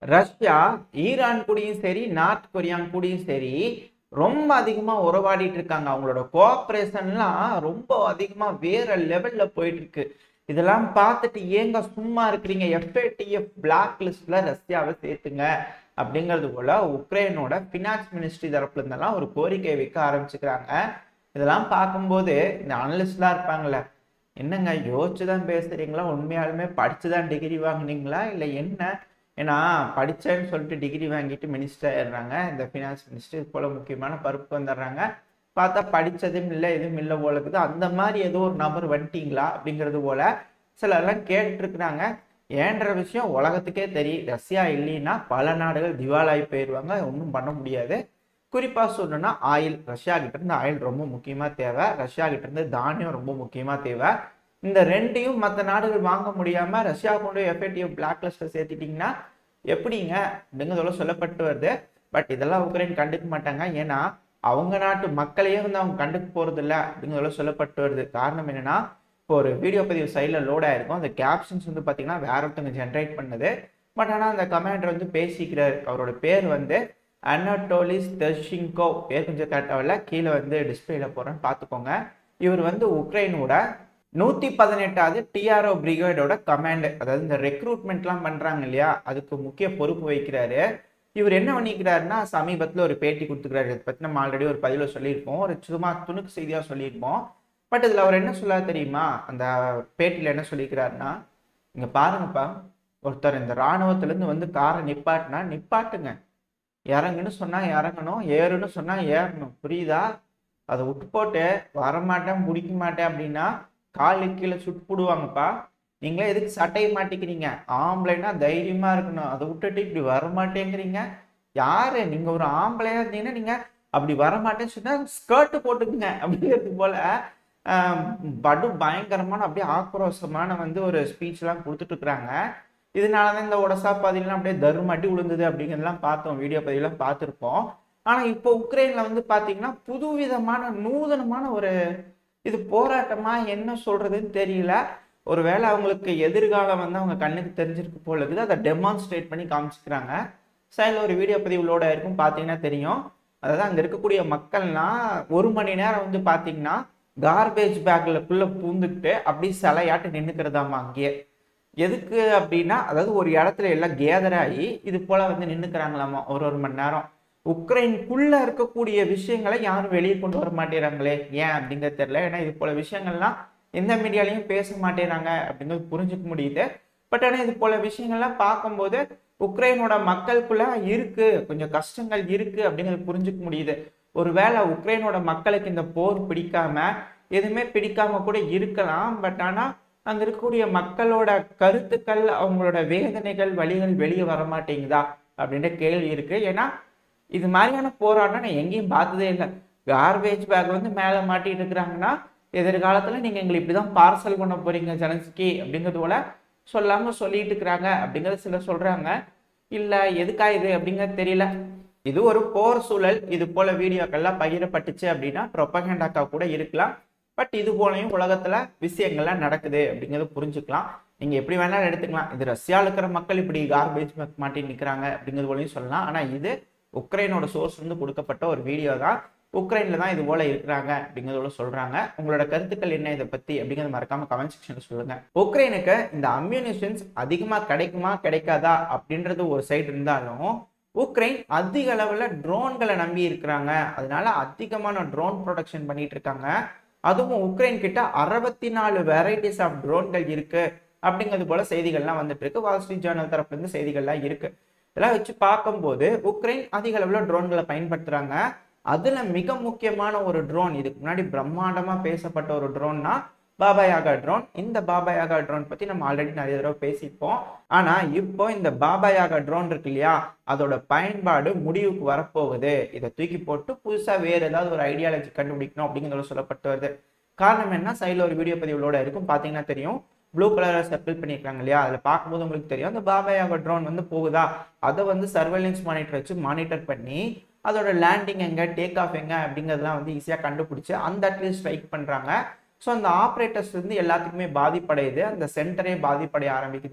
Russia Iran கூடயும் சரி north Korea கூடயும் சரி ரொம்ப அதிகமா உறவாடிட்டு இருக்காங்க அவங்களோட கோஆப்ரேஷன்லாம் ரொம்ப அதிகமா வேற லெவல்ல போயிட்டு இருக்கு இதெல்லாம் பார்த்துட்டு ஏங்க சும்மா இருக்கிறீங்க எஃப்ஏடிஎஃப் பிளாக் லிஸ்ட்ல ரஷ்யாவை சேர்த்துங்க அப்படிங்கிறது போல உக்ரைனோட ஃபினான்ஸ் மினிஸ்ட்ரி தரப்புல இருந்தெல்லாம் ஒரு கோரிக்கை வைக்க ஆரம்பிச்சுக்கிறாங்க இதெல்லாம் பார்க்கும்போது இந்த அனலிஸ்ட்லாம் இருப்பாங்கல்ல என்னங்க யோசிச்சு தான் பேசுறீங்களா உண்மையாலுமே படிச்சு தான் டிகிரி வாங்குனீங்களா இல்லை என்ன ஏன்னா படித்தேன்னு சொல்லிட்டு டிகிரி வாங்கிட்டு மினிஸ்டர் ஆயிடுறாங்க இந்த ஃபினான்ஸ் மினிஸ்டர் இது போல முக்கியமான பருப்பு வந்துடுறாங்க பார்த்தா படித்ததும் இல்லை எதுவும் இல்லை போல இருக்குது அந்த மாதிரி ஏதோ ஒரு நபர் வந்துட்டீங்களா அப்படிங்கிறது போல சிலர்லாம் கேட்டுருக்குறாங்க ஏன்ற விஷயம் உலகத்துக்கே தெரியும் ரஷ்யா இல்லைன்னா பல நாடுகள் திவாலாகி போயிடுவாங்க ஒன்றும் பண்ண முடியாது குறிப்பாக சொல்லணும்னா ஆயில் ரஷ்யா கிட்ட இருந்து ஆயில் ரொம்ப முக்கியமாக தேவை ரஷ்யா கிட்ட இருந்து தானியம் ரொம்ப முக்கியமாக தேவை இந்த ரெண்டையும் மற்ற நாடுகள் வாங்க முடியாமல் ரஷ்யா கொண்டு எஃப்ஏடிஎஃப் பிளாக் லிஸ்ட்டில் சேர்த்துட்டிங்கன்னா எப்படிங்க அப்படிங்கிறதெல்லாம் சொல்லப்பட்டு வருது பட் இதெல்லாம் உக்ரைன் கண்டுக்க மாட்டாங்க ஏன்னா அவங்க நாட்டு மக்களையே வந்து அவங்க கண்டுக்க போகிறது இல்லை அப்படிங்கிறதெல்லாம் சொல்லப்பட்டு வருது காரணம் என்னன்னா இப்போ ஒரு வீடியோ பதிவு சைடில் லோட் ஆயிருக்கும் அந்த கேப்ஷன்ஸ் வந்து பார்த்தீங்கன்னா வேற ஒருத்தவங்க ஜென்ரேட் பண்ணது பட் ஆனால் அந்த கமாண்டர் வந்து பேசிக்கிறார் அவரோட பேர் வந்து அனட்டோலிஸ் தெர்ஷிங்கோ பேர் கொஞ்சம் கரெக்டாக கீழே வந்து டிஸ்பிளேல போகிறேன்னு பார்த்துக்கோங்க இவர் வந்து உக்ரைனோட நூற்றி பதினெட்டாவது டிஆர்ஓ பிரிகேடோட கமாண்ட் அதாவது இந்த ரெக்ரூட்மெண்ட்லாம் பண்ணுறாங்க இல்லையா அதுக்கு முக்கிய பொறுப்பு வைக்கிறாரு இவர் என்ன பண்ணிக்கிறாருன்னா சமீபத்தில் ஒரு பேட்டி கொடுத்துக்கிறாரு இதை பற்றி நம்ம ஆல்ரெடி ஒரு பதிவில் சொல்லியிருப்போம் ஒரு சும்மா துணுக்கு செய்தியாக சொல்லியிருப்போம் பட் இதில் அவர் என்ன சொல்ல தெரியுமா அந்த பேட்டியில் என்ன சொல்லிக்கிறாருன்னா இங்கே பாருங்கப்பா ஒருத்தர் இந்த இராணுவத்திலேருந்து வந்து காரை நிப்பாட்டினா நிப்பாட்டுங்க இறங்குன்னு சொன்னால் இறங்கணும் ஏறுன்னு சொன்னால் ஏறணும் புரியுதா அதை விட்டு போட்டு வரமாட்டேன் பிடிக்க மாட்டேன் அப்படின்னா காலு கீழே சுட்டு போடுவாங்கப்பா நீங்களே எதுக்கு சட்டையை மாட்டிக்கிறீங்க ஆம்பளைன்னா தைரியமா இருக்கணும் அதை விட்டுட்டு இப்படி வரமாட்டேங்கிறீங்க யாரு நீங்க ஒரு ஆம்பளையா இருந்தீங்கன்னா நீங்க அப்படி வரமாட்டேன்னு சொன்னா ஸ்கர்ட் போட்டுக்குங்க அப்படிங்கிறது போல ஆஹ், படு பயங்கரமான அப்படியே ஆக்ரோஷமான வந்து ஒரு ஸ்பீச்லாம் கொடுத்துட்டு இருக்கிறாங்க இதனால தான் இந்த ஒடசா பதிலாம் அப்படியே தருமட்டி விழுந்தது அப்படிங்கிறதெல்லாம் பார்த்தோம் வீடியோ பதிலாம் பார்த்துருப்போம் ஆனா இப்போ உக்ரைன்ல வந்து பாத்தீங்கன்னா புதுவிதமான நூதனமான ஒரு இது போராட்டமா என்ன சொல்றதுன்னு தெரியல ஒருவேளை அவங்களுக்கு எதிர்காலம் வந்து அவங்க கண்ணுக்கு தெரிஞ்சிருக்கு போல இருக்குது அதை டெமான்ஸ்ட்ரேட் பண்ணி காமிச்சிக்கிறாங்க சைடில் ஒரு வீடியோ பதிவு லோட் ஆயிருக்கும் பார்த்தீங்கன்னா தெரியும் அதாவது அங்கே இருக்கக்கூடிய மக்கள்லாம் ஒரு மணி நேரம் வந்து பார்த்தீங்கன்னா கார்பேஜ் பேக்லக்குள்ள பூந்துக்கிட்டு அப்படி சிலையாட்டு நின்றுக்கிறதாமா அங்கேயே எதுக்கு அப்படின்னா அதாவது ஒரு இடத்துல எல்லாம் கேதர் ஆகி இது போல வந்து நின்றுக்கிறாங்களாமா ஒரு ஒரு மணி நேரம் உக்ரைனுக்குள்ள இருக்கக்கூடிய விஷயங்களை யாரும் வெளியே கொண்டு வர மாட்டேறாங்களே ஏன் அப்படிங்கிறது தெரியல ஏன்னா இது போல விஷயங்கள்லாம் எந்த மீடியாலையும் பேச மாட்டேறாங்க அப்படிங்கிறது புரிஞ்சுக்க முடியுது பட் ஆனால் இது போல விஷயங்கள்லாம் பார்க்கும்போது உக்ரைனோட மக்களுக்குள்ள இருக்கு கொஞ்சம் கஷ்டங்கள் இருக்கு அப்படிங்கிறது புரிஞ்சுக்க முடியுது ஒருவேளை உக்ரைனோட மக்களுக்கு இந்த போர் பிடிக்காம எதுவுமே பிடிக்காம கூட இருக்கலாம் பட் ஆனால் அங்க இருக்கக்கூடிய மக்களோட கருத்துக்கள் அவங்களோட வேதனைகள் வழிகள் வெளியே வர மாட்டேங்குதா அப்படின்ற கேள்வி இருக்கு ஏன்னா இது மாதிரியான போராட்டம் நான் எங்கேயும் பார்த்ததே இல்லை கார்பேஜ் பேக் வந்து மேலே மாட்டிட்டு இருக்கிறாங்கன்னா எதிர்காலத்துல நீங்க எங்களை இப்படிதான் பார்சல் பண்ண போறீங்க ஜனன்ஸ்கி அப்படிங்கிறது போல சொல்லாம சொல்லிட்டு இருக்கிறாங்க அப்படிங்கறது சிலர் சொல்றாங்க இல்ல எதுக்கா இது அப்படிங்கிறது தெரியல இது ஒரு போர் சூழல் இது போல வீடியோக்கள்லாம் பகிரப்பட்டுச்சு அப்படின்னா ப்ரொபகண்டாக்கா கூட இருக்கலாம் பட் இது போலையும் உலகத்துல விஷயங்கள்லாம் நடக்குது அப்படிங்கறத புரிஞ்சுக்கலாம் நீங்க எப்படி வேணாலும் எடுத்துக்கலாம் இது ரஷ்யாவில் இருக்கிற மக்கள் இப்படி கார்பேஜ் மாட்டி நிக்கிறாங்க அப்படிங்கிறது போலையும் சொல்லலாம் ஆனா இது உக்ரைனோட சோர்ஸ் வந்து கொடுக்கப்பட்ட ஒரு வீடியோ தான் உக்ரைன்ல தான் இது போல இருக்கிறாங்க அப்படிங்கிறதோட சொல்றாங்க உங்களோட கருத்துக்கள் என்ன இதை பத்தி அப்படிங்கறத மறக்காம கமெண்ட் செக்ஷன்ல சொல்லுங்க உக்ரைனுக்கு இந்த அம்யூனிஷன்ஸ் அதிகமா கிடைக்குமா கிடைக்காதா அப்படின்றது ஒரு சைடு இருந்தாலும் உக்ரைன் அதிக அளவுல ட்ரோன்களை நம்பி இருக்கிறாங்க அதனால அதிகமான ட்ரோன் ப்ரொடக்ஷன் பண்ணிட்டு இருக்காங்க அதுவும் உக்ரைன் கிட்ட அறுபத்தி நாலு வெரைட்டிஸ் ஆஃப் ட்ரோன்கள் இருக்கு அப்படிங்கிறது போல செய்திகள்லாம் வந்துட்டு இருக்கு வால் ஸ்ட்ரீட் ஜேர்னல் தரப்புல இருந்து செய்திகள்லாம் இருக்கு இதெல்லாம் வச்சு பார்க்கும்போது உக்ரைன் அதிக அளவுல ட்ரோன்களை பயன்படுத்துறாங்க அதுல மிக முக்கியமான ஒரு ட்ரோன் இதுக்கு முன்னாடி பிரம்மாண்டமா பேசப்பட்ட ஒரு ட்ரோன்னா பாபாயாகா ட்ரோன் இந்த பாபாயாகா ட்ரோன் பத்தி நம்ம ஆல்ரெடி நிறைய தடவை பேசிப்போம் ஆனா இப்போ இந்த பாபாயாகா ட்ரோன் இருக்கு இல்லையா அதோட பயன்பாடு முடிவுக்கு வரப்போகுது இதை தூக்கி போட்டு புதுசா வேற ஏதாவது ஒரு ஐடியாலஜி கண்டுபிடிக்கணும் அப்படிங்கிறத சொல்லப்பட்டு வருது காரணம் என்ன சைடில் ஒரு வீடியோ பதிவுகளோட இருக்கும் பார்த்தீங்கன்னா தெரியும் ப்ளூ கலரை சர்க்கிள் பண்ணியிருக்காங்க இல்லையா அதில் பார்க்கும்போது உங்களுக்கு தெரியும் அந்த பாபாயாகா ட்ரோன் வந்து போகுதா அதை வந்து சர்வேலன்ஸ் மானிட்டர் வச்சு மானிட்டர் பண்ணி அதோட லேண்டிங் எங்க டேக் ஆஃப் எங்க அப்படிங்கிறதெல்லாம் வந்து ஈஸியாக கண்டுபிடிச்சு அந்த இடத்துல ஸ்ட்ரைக் பண்ணுறாங்க ஸோ அந்த ஆப்ரேட்டர்ஸ் வந்து எல்லாத்துக்குமே பாதிப்படையுது அந்த சென்டரே பாதிப்படைய ஆரம்பிக்குது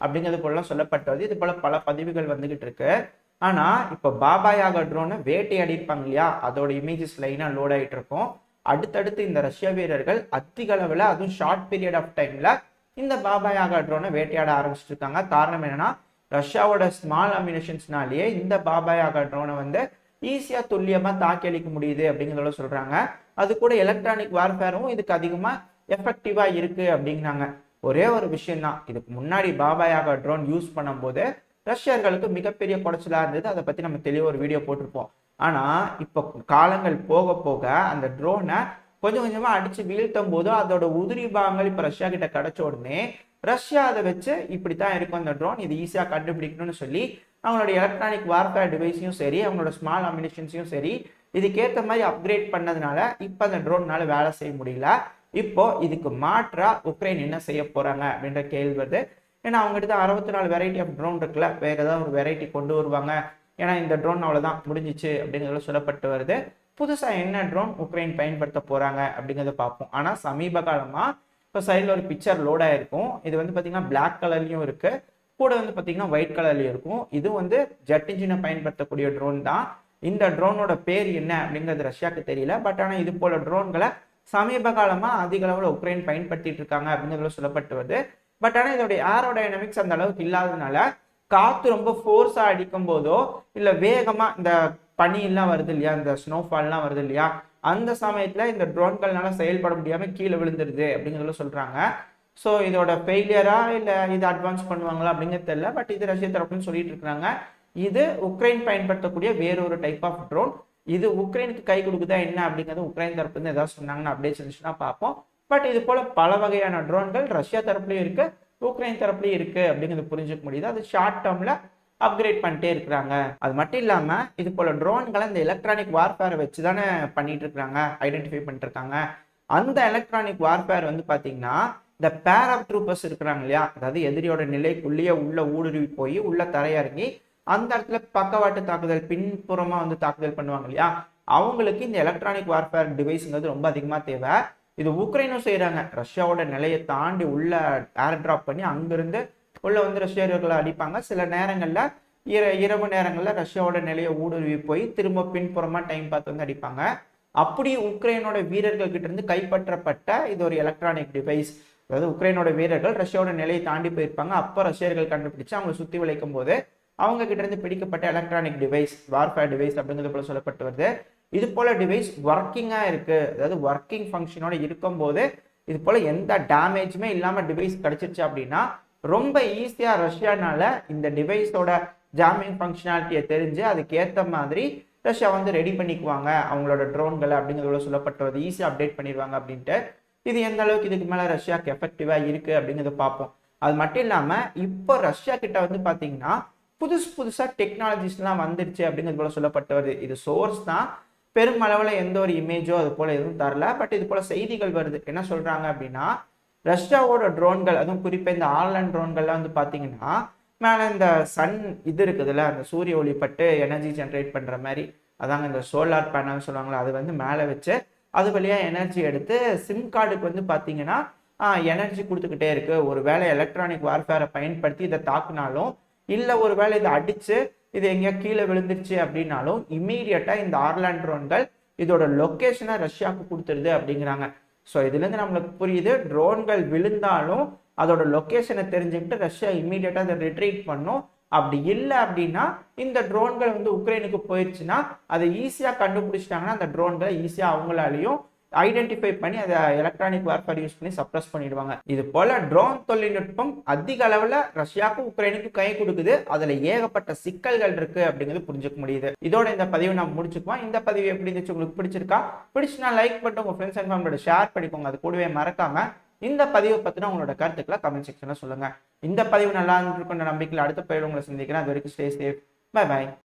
அப்படிங்கிறது போல சொல்லப்பட்டது இது போல பல பதிவுகள் வந்துகிட்டு இருக்கு ஆனா இப்போ பாபாயாக ட்ரோனை வேட்டையாடி இருப்பாங்க இல்லையா அதோட இமேஜஸ் லைனா லோட் ஆயிட்டு இருக்கும் அடுத்தடுத்து இந்த ரஷ்ய வீரர்கள் அதிக அளவில் அதுவும் ஷார்ட் பீரியட் ஆஃப் டைம்ல இந்த பாபாயாக ட்ரோனை வேட்டையாட ஆரம்பிச்சிட்டு இருக்காங்க காரணம் என்னன்னா ரஷ்யாவோட ஸ்மால் அமினேஷன்ஸ்னாலேயே இந்த பாபாயாக ட்ரோனை வந்து ஈஸியா துல்லியமா தாக்கி அளிக்க முடியுது அப்படிங்கிறத சொல்றாங்க அது கூட எலக்ட்ரானிக் வார்ஃபேரும் இதுக்கு அதிகமா எஃபெக்டிவா இருக்கு அப்படிங்கிறாங்க ஒரே ஒரு விஷயம் தான் இதுக்கு முன்னாடி பாபாயாக ட்ரோன் யூஸ் பண்ணும்போது ரஷ்யர்களுக்கு மிகப்பெரிய குடைச்சலா இருந்தது அதை பத்தி நம்ம தெளிவாக ஒரு வீடியோ போட்டிருப்போம் ஆனா இப்போ காலங்கள் போக போக அந்த ட்ரோனை கொஞ்சம் கொஞ்சமா அடிச்சு வீழ்த்தும் போது அதோட உதிரி பாகங்கள் இப்ப ரஷ்யா கிட்ட கிடைச்ச உடனே ரஷ்யா அதை வச்சு இப்படித்தான் இருக்கும் அந்த ட்ரோன் இது ஈஸியா கண்டுபிடிக்கணும்னு சொல்லி அவங்களோட எலக்ட்ரானிக் வார்ஃபேர் டிவைஸையும் சரி அவங்களோட ஸ்மால் அமினிஷன்ஸையும் சரி இதுக்கேற்ற மாதிரி அப்கிரேட் பண்ணதுனால இப்போ அந்த ட்ரோன்னால வேலை செய்ய முடியல இப்போ இதுக்கு மாற்றா உக்ரைன் என்ன செய்ய போறாங்க அப்படின்ற கேள்வி வருது ஏன்னா அவங்ககிட்ட அறுபத்தி நாலு வெரைட்டி ஆஃப் ட்ரோன் இருக்குல்ல வேற ஏதாவது ஒரு வெரைட்டி கொண்டு வருவாங்க ஏன்னா இந்த ட்ரோன் அவ்வளோதான் முடிஞ்சிச்சு அப்படிங்கிறது சொல்லப்பட்டு வருது புதுசாக என்ன ட்ரோன் உக்ரைன் பயன்படுத்த போறாங்க அப்படிங்கிறத பார்ப்போம் ஆனால் சமீப காலமா இப்போ சைடில் ஒரு பிக்சர் லோட் ஆயிருக்கும் இது வந்து பார்த்தீங்கன்னா பிளாக் கலர்லையும் இருக்கு கூட வந்து பார்த்தீங்கன்னா ஒயிட் கலர்லையும் இருக்கும் இது வந்து ஜெட் இன்ஜினை பயன்படுத்தக்கூடிய ட்ரோன் தான் இந்த ட்ரோனோட பேர் என்ன அப்படிங்கிறது ரஷ்யாவுக்கு தெரியல பட் ஆனால் இது போல ட்ரோன்களை சமீப காலமாக அதிக அளவில் உக்ரைன் பயன்படுத்திட்டு இருக்காங்க அப்படிங்கிறதுல சொல்லப்பட்டு வருது பட் ஆனால் இதோடைய ஏரோடைனமிக்ஸ் அந்த அளவுக்கு இல்லாததுனால காத்து ரொம்ப ஃபோர்ஸா அடிக்கும் போதோ இல்ல வேகமா இந்த பனி எல்லாம் வருது இல்லையா இந்த ஸ்னோஃபால்லாம் வருது இல்லையா அந்த சமயத்துல இந்த ட்ரோன்கள்னால செயல்பட முடியாம கீழே விழுந்துருது அப்படிங்கிறத சொல்றாங்க ஸோ இதோட ஃபெயிலியரா இல்ல இது அட்வான்ஸ் பண்ணுவாங்களா அப்படிங்கிறது தெரியல பட் இது ரஷ்ய தரப்புன்னு சொல்லிட்டு இருக்காங்க இது உக்ரைன் பயன்படுத்தக்கூடிய வேறொரு டைப் ஆஃப் ட்ரோன் இது உக்ரைனுக்கு கை கொடுக்குதா என்ன அப்படிங்கிறது உக்ரைன் தரப்புல இருந்து ஏதாவது சொன்னாங்கன்னா அப்டேட்ஸ் இருந்துச்சுன்னா பார்ப்போம் பட் இது போல பல வகையான ட்ரோன்கள் ரஷ்யா தரப்புலயும் இருக்கு உக்ரைன் தரப்புலயும் இருக்கு அப்படிங்கிறது புரிஞ்சுக்க முடியுது அது ஷார்ட் டேர்ம்ல அப்கிரேட் பண்ணிட்டே இருக்கிறாங்க அது மட்டும் இல்லாம இது போல ட்ரோன்களை இந்த எலக்ட்ரானிக் வார்ஃபேரை வச்சு தானே பண்ணிட்டு இருக்காங்க ஐடென்டிஃபை பண்ணிட்டு இருக்காங்க அந்த எலக்ட்ரானிக் வார்ஃபேர் வந்து பாத்தீங்கன்னா இந்த பேர் ஆஃப் ட்ரூப்பர்ஸ் இருக்கிறாங்க இல்லையா அதாவது எதிரியோட நிலைக்குள்ளேயே உள்ள ஊடுருவி போய் உள்ள தரையிறங்கி அந்த இடத்துல பக்கவாட்டு தாக்குதல் பின்புறமா வந்து தாக்குதல் பண்ணுவாங்க இல்லையா அவங்களுக்கு இந்த எலக்ட்ரானிக் வார்ஃபேர் டிவைஸ்ங்கிறது ரொம்ப அதிகமா தேவை இது உக்ரைனும் செய்யறாங்க ரஷ்யாவோட நிலையை தாண்டி உள்ள ஏர் டிராப் பண்ணி அங்கிருந்து உள்ள வந்து ரஷ்யர்களை அடிப்பாங்க சில நேரங்கள்ல இர இரவு நேரங்கள்ல ரஷ்யாவோட நிலையை ஊடுருவி போய் திரும்ப பின்புறமா டைம் பார்த்து வந்து அடிப்பாங்க அப்படி உக்ரைனோட வீரர்கள் கிட்ட இருந்து கைப்பற்றப்பட்ட இது ஒரு எலக்ட்ரானிக் டிவைஸ் அதாவது உக்ரைனோட வீரர்கள் ரஷ்யாவோட நிலையை தாண்டி போயிருப்பாங்க அப்போ ரஷ்யர்கள் கண்டுபிடிச்சு அவங்க சுத்தி வளைக்கும் போது அவங்க கிட்ட இருந்து பிடிக்கப்பட்ட எலக்ட்ரானிக் டிவைஸ் வார்ஃபேர் டிவைஸ் அப்படிங்கிறது போல சொல்லப்பட்டு வருது இது போல டிவைஸ் ஒர்க்கிங்கா இருக்கு அதாவது ஒர்க்கிங் ஃபங்க்ஷனோட இருக்கும்போது இது போல எந்த டேமேஜுமே இல்லாம டிவைஸ் கிடைச்சிருச்சு அப்படின்னா ரொம்ப ஈஸியா ரஷ்யானால இந்த டிவைஸோட ஜாமிங் ஃபங்க்ஷனாலிட்டியை தெரிஞ்சு அதுக்கு ஏத்த மாதிரி ரஷ்யா வந்து ரெடி பண்ணிக்குவாங்க அவங்களோட ட்ரோன்களை அப்படிங்கிறத சொல்லப்பட்டு வருது ஈஸியாக அப்டேட் பண்ணிடுவாங்க அப்படின்ட்டு இது எந்த அளவுக்கு இதுக்கு மேல ரஷ்யாக்கு எஃபெக்டிவா இருக்கு அப்படிங்கிறத பார்ப்போம் அது மட்டும் இல்லாம இப்போ ரஷ்யா கிட்ட வந்து பாத்தீங்கன்னா புதுசு புதுசா டெக்னாலஜிஸ்லாம் வந்துருச்சு அப்படிங்கிறது போல சொல்லப்பட்டு வருது இது சோர்ஸ் தான் பெருமளவில் எந்த ஒரு இமேஜோ அது போல எதுவும் தரல பட் இது போல செய்திகள் வருது என்ன சொல்றாங்க அப்படின்னா ரஷ்யாவோட ட்ரோன்கள் அதுவும் குறிப்பாக இந்த ஆன்லைன் ட்ரோன்கள்லாம் வந்து பார்த்தீங்கன்னா மேலே இந்த சன் இது இருக்குதுல்ல அந்த சூரிய ஒளிப்பட்டு எனர்ஜி ஜென்ரேட் பண்ணுற மாதிரி அதாங்க இந்த சோலார் பேனல் சொல்லுவாங்களா அது வந்து மேலே வச்சு அது வழியாக எனர்ஜி எடுத்து சிம் கார்டுக்கு வந்து பார்த்தீங்கன்னா எனர்ஜி கொடுத்துக்கிட்டே இருக்கு ஒரு வேளை எலக்ட்ரானிக் வார்ஃபேரை பயன்படுத்தி இதை தாக்குனாலும் இல்லை ஒரு வேளை இதை அடிச்சு இது எங்கேயா கீழே விழுந்துருச்சு அப்படின்னாலும் இம்மீடியட்டா இந்த ஆர்லாண்ட் ட்ரோன்கள் இதோட லொக்கேஷனை ரஷ்யாவுக்கு கொடுத்துருது அப்படிங்கிறாங்க ஸோ இதுலேருந்து நம்மளுக்கு புரியுது ட்ரோன்கள் விழுந்தாலும் அதோட லொக்கேஷனை தெரிஞ்சுக்கிட்டு ரஷ்யா இம்மீடியட்டாக அதை ரிட்ரீட் பண்ணும் அப்படி இல்லை அப்படின்னா இந்த ட்ரோன்கள் வந்து உக்ரைனுக்கு போயிடுச்சுன்னா அதை ஈஸியாக கண்டுபிடிச்சிட்டாங்கன்னா அந்த ட்ரோன்களை ஈஸியாக அவங்களாலையும் ஐடென்டிஃபை பண்ணி அதை எலக்ட்ரானிக் வார்ஃபேர் யூஸ் பண்ணி சப்ரஸ் பண்ணிடுவாங்க இது போல ட்ரோன் தொழில்நுட்பம் அதிக அளவில் ரஷ்யாவுக்கும் உக்ரைனுக்கும் கை கொடுக்குது அதுல ஏகப்பட்ட சிக்கல்கள் இருக்கு அப்படிங்கிறது புரிஞ்சுக்க முடியுது இதோட இந்த பதிவை நம்ம முடிச்சுக்குவோம் இந்த பதிவு எப்படி இருந்துச்சு உங்களுக்கு பிடிச்சிருக்கா பிடிச்சுனா லைக் பண்ணிட்டு உங்க ஃப்ரெண்ட்ஸ் அண்ட் ஃபேமிலியோட ஷேர் பண்ணிக்கோங்க அது கூடவே மறக்காம இந்த பதிவை பத்தின உங்களோட கருத்துக்களை கமெண்ட் செக்ஷன்ல சொல்லுங்க இந்த பதிவு நல்லா இருந்திருக்குன்ற நம்பிக்கையில் அடுத்த பதிவு உங்களை சந்திக்கிறேன் அது வரைக்கும் ஸ்டே சேஃப் பை பை